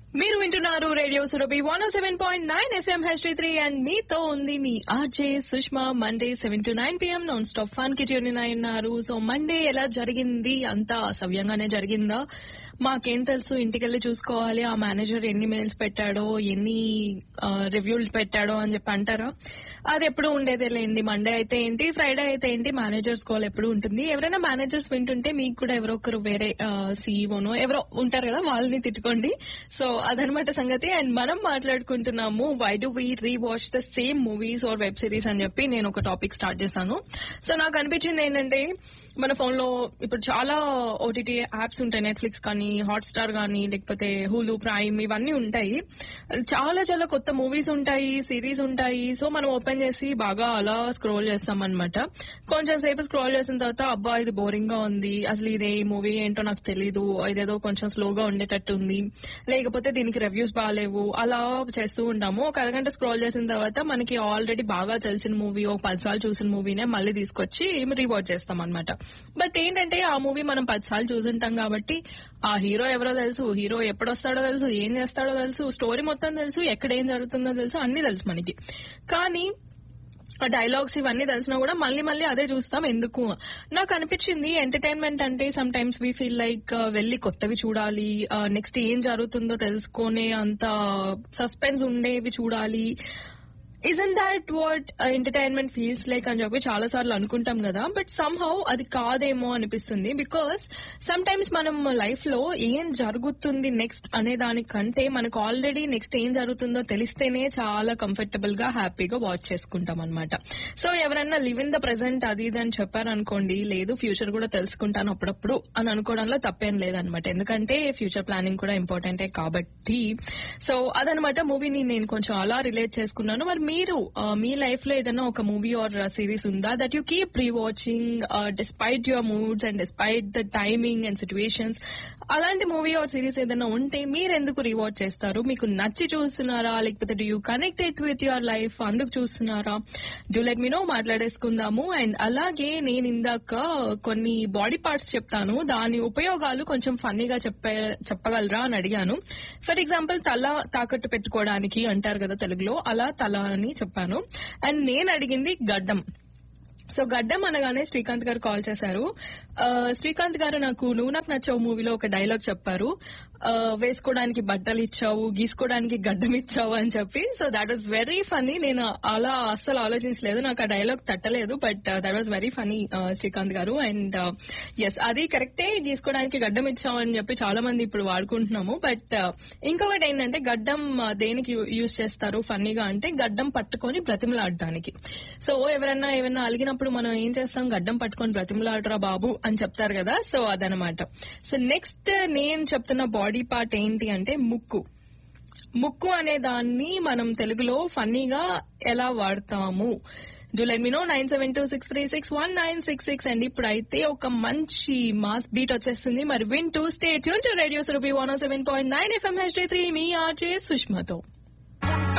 మీరు వింటున్నారు radio Surabhi one seven point nine FM HD three and మీతో ఉంది మీ RJ Sushma Monday seven to nine PM non stop fun కి ట్యూన్ ఉన్నారు సో మండే ఎలా జరిగింది అంతా సవ్యంగానే జరిగిందా మాకేం తెలుసు ఇంటికెళ్ళి చూసుకోవాలి ఆ మేనేజర్ ఎన్ని మెయిల్స్ పెట్టాడో ఎన్ని రివ్యూలు పెట్టాడో అని చెప్పి అంటారా అది ఎప్పుడు ఉండేదే లేండి మండే అయితే ఏంటి ఫ్రైడే అయితే ఏంటి మేనేజర్స్ కాల్ ఎప్పుడు ఉంటుంది ఎవరైనా మేనేజర్స్ వింటుంటే మీకు కూడా ఎవరో ఒకరు వేరే సీఈఓనో ఎవరో ఉంటారు కదా వాళ్ళని తిట్టుకోండి సో అదనమాట సంగతి అండ్ మనం మాట్లాడుకుంటున్నాము why do we rewatch the same movies or web series అని చెప్పి నేను ఒక టాపిక్ స్టార్ట్ చేశాను సో నాకు అనిపించింది ఏంటంటే మన ఫోన్ లో ఇప్పుడు చాలా ఓటీటీ యాప్స్ ఉంటాయి నెట్ఫ్లిక్స్ కానీ హాట్స్టార్ కానీ లేకపోతే హూలు ప్రైమ్ ఇవన్నీ ఉంటాయి చాలా చాలా కొత్త మూవీస్ ఉంటాయి సిరీస్ ఉంటాయి సో మనం ఓపెన్ చేసి బాగా అలా స్క్రోల్ చేస్తాం అనమాట కొంచెం సేపు స్క్రోల్ చేసిన తర్వాత అబ్బా ఇది బోరింగ్ గా ఉంది అసలు ఇదే మూవీ ఏంటో నాకు తెలీదు ఇదేదో కొంచెం స్లోగా ఉండేటట్టు ఉంది లేకపోతే దీనికి రివ్యూస్ బాగాలేవు అలా చేస్తూ ఉంటాము ఒక అరగంట స్క్రోల్ చేసిన తర్వాత మనకి ఆల్రెడీ బాగా తెలిసిన మూవీ ఒక పదిసార్లు చూసిన మూవీనే మళ్ళీ తీసుకొచ్చి రీవాచ్ చేస్తాం అనమాట బట్ ఏంటంటే ఆ మూవీ మనం పదిసార్లు చూసుంటాం కాబట్టి ఆ హీరో ఎవరో తెలుసు హీరో ఎప్పుడు వస్తాడో తెలుసు ఏం చేస్తాడో తెలుసు స్టోరీ మొత్తం తెలుసు ఎక్కడ ఏం జరుగుతుందో తెలుసు అన్ని తెలుసు మనకి కానీ ఆ డైలాగ్స్ ఇవన్నీ తెలిసినా కూడా మళ్ళీ మళ్ళీ అదే చూస్తాం ఎందుకు నాకు అనిపించింది ఎంటర్టైన్మెంట్ అంటే sometimes we feel like వెళ్ళి కొత్తవి చూడాలి నెక్స్ట్ ఏం జరుగుతుందో తెలుసుకునే అంత సస్పెన్స్ ఉండేవి చూడాలి isn't that what entertainment feels like అని చెప్పి చాలా సార్లు అనుకుంటాం కదా బట్ సమ్ హౌ అది కాదేమో అనిపిస్తుంది బికాస్ సమ్ టైమ్స్ మనం లైఫ్ లో ఏం జరుగుతుంది నెక్స్ట్ అనే దానికంటే మనకు ఆల్రెడీ నెక్స్ట్ ఏం జరుగుతుందో తెలిస్తేనే చాలా కంఫర్టబుల్ గా హ్యాపీగా వాచ్ చేసుకుంటాం అనమాట సో ఎవరన్నా లివ్ ఇన్ ద ప్రెసెంట్ అది ఇది అని చెప్పారనుకోండి లేదు ఫ్యూచర్ కూడా తెలుసుకుంటాను అప్పుడప్పుడు అని అనుకోవడంలో తప్పేం లేదనమాట ఎందుకంటే ఫ్యూచర్ ప్లానింగ్ కూడా ఇంపార్టెంటే కాబట్టి సో అదనమాట మూవీని నేను కొంచెం అలా రిలేట్ చేసుకున్నాను మరి మీరు మీ లైఫ్ లో ఏదైనా ఒక మూవీ ఆర్ సిరీస్ ఉందా that you keep rewatching despite your moods and despite the timing and situations అలాంటి మూవీ ఆర్ సిరీస్ ఏదైనా ఉంటే మీరు ఎందుకు రీవాచ్ చేస్తారు మీకు నచ్చి చూస్తున్నారా లేకపోతే do you connected with your life అందుకు చూస్తున్నారా డూ లెట్ మీ నో మాట్లాడేసుకుందాము అండ్ అలాగే నేను ఇందాక కొన్ని బాడీ పార్ట్స్ చెప్తాను దాని ఉపయోగాలు కొంచెం ఫన్నీగా చెప్పే చెప్పగలరా అని అడిగాను ఫర్ ఎగ్జాంపుల్ తల తాకట్టు పెట్టుకోవడానికి అంటారు కదా తెలుగులో అలా తల అని చెప్పాను అండ్ నేను అడిగింది గడ్డం సో గడ్డం అనగానే శ్రీకాంత్ గారు కాల్ చేశారు శ్రీకాంత్ గారు నాకు నువ్వు నాకు నచ్చావు మూవీలో ఒక డైలాగ్ చెప్పారు వేసుకోవడానికి బట్టలు ఇచ్చావు గీసుకోవడానికి గడ్డం ఇచ్చావు అని చెప్పి so that was very funny నేను అలా అస్సలు ఆలోచించలేదు నాకు ఆ డైలాగ్ తట్టలేదు but that was very funny Srikanth garu and yes అది కరెక్టే గీసుకోవడానికి గడ్డం ఇచ్చావు అని చెప్పి చాలా మంది ఇప్పుడు వాడుకుంటున్నాము బట్ ఇంకొకటి ఏంటంటే గడ్డం దేనికి యూజ్ చేస్తారు ఫన్నీగా అంటే గడ్డం పట్టుకొని బ్రతిమలాడడానికి సో ఎవరన్నా ఏమన్నా అలిగినప్పుడు మనం ఏం చేస్తాం గడ్డం పట్టుకొని బ్రతిమలాడరా బాబు అని చెప్తారు కదా సో అదనమాట సో నెక్స్ట్ నేను చెప్తున్న బాడీ పార్ట్ ఏంటి అంటే ముక్కు ముక్కు అనే దాన్ని మనం తెలుగులో ఫన్నీగా ఎలా వాడతాము do let me know nine seven two six three six one nine six six and ఇప్పుడు అయితే ఒక మంచి మాస్ బీట్ వచ్చేస్తుంది మరి win to stay tune to radio Surabhi one seven point nine FM H three మీ ఆర్జే సుష్మతో